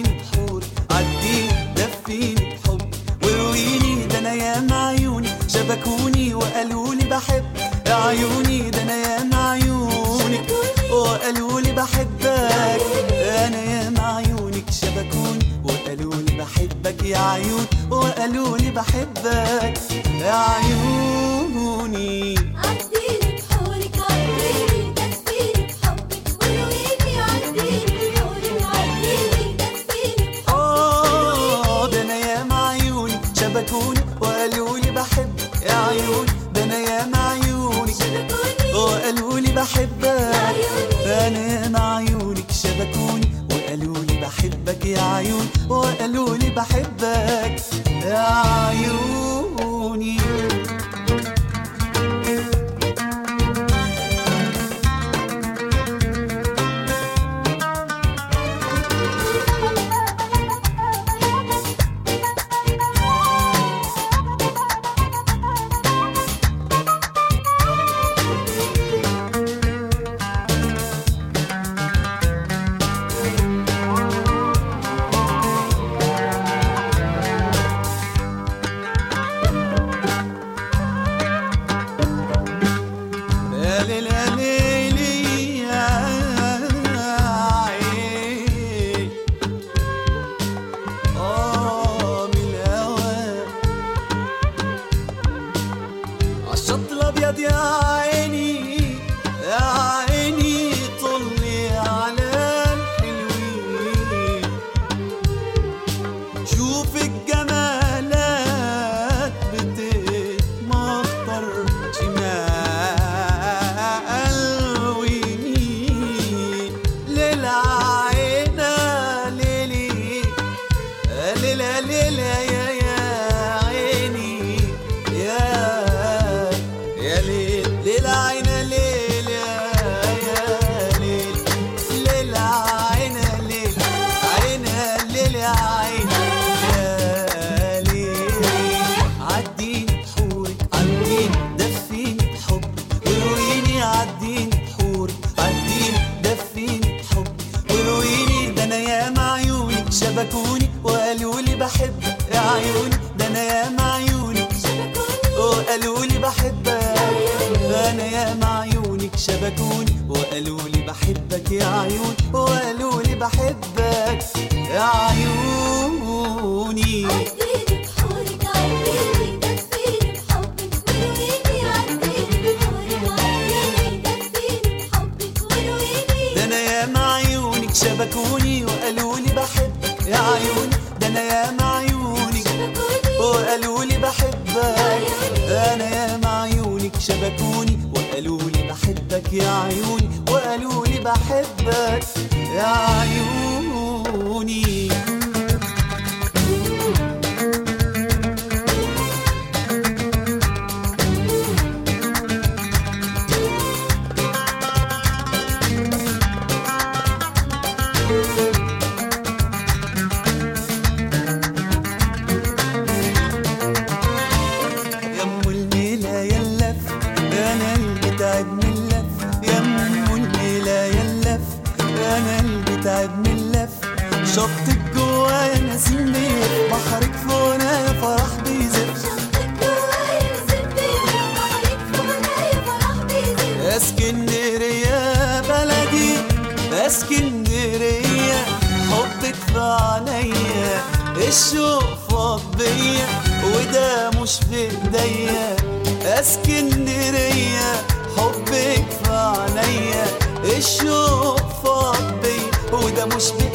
بحور عديني دفيني بحب ورويني ده انا ياما عيوني شبكوني وقالوا لي بحب يا عيوني ده انا ياما عيونك وقالوا لي بحبك انا ياما عيونك شبكوني وقالوا لي بحبك يا عيون وقالوا لي بحبك يا عيوني عديني بحورك عديني دفيني بحبك ورويني عديني بحورك عديني دفيني بحبك آه ده أنا ياما عيوني شبكوني وقالوا لي بحب يا عيون ده أنا ياما عيوني شبكوني وقالوا لي بحبك أنا ياما عيونك شبكوني وقالوا لي بحبك يا عيون وقالوا لي بحبك يا عيوني يا ليل يا ليل يا عين آه من الهوى عالشط الأبيض يا عيني يا عيني طلي على الحلوين شوف الجمالات بتتمطر شمال ويمين للعينة ليلي ليلة ليلة يا يا عيني يا يا ليل للعينة ليل يا يا ليل للعينة ليل عينها ليل يا عين يا ليل عديني بحورك عديني دفيني بحب ورويني عديني بحورك عديني دفيني بحب ورويني ده انا ياما عيونك شبكوني وقالوا لي بحبك يا عيوني ده انا ياما عيونك شبكوني وقالوا لي بحبك انا ياما عيونك شبكوني وقالوا لي بحبك يا عيون وقالوا لي بحبك يا عيوني عديني بحورك عديني دفيني بحبك ورويني عديني بحورك عديني دفيني بحبك ورويني ده انا ياما عيونك شبكوني وقالوا لي بحبك يا عيوني ده انا ياما عيونك شبكوني وقالوا لي بحبك انا ياما عيونك شبكوني وقالوا لي بحبك يا عيوني وقالوا لي بحبك يا عيوني يا ام الميلة يا اللف انا اللي تعب من اللف يا ام الميلة يا اللف انا اللي تعب من اللف شطك جوايا نسيم بيه بحرك فونا فرح بيزف شطك جوايا زبي بحرك فوقايا فرح بيزيد يا اسكندرية بلدي يا اسكندرية حبك في عينيا الشوق فاض بيا وده مش في ايديا يا اسكندرية حبك في عينيا الشوق فاض بيا وده مش في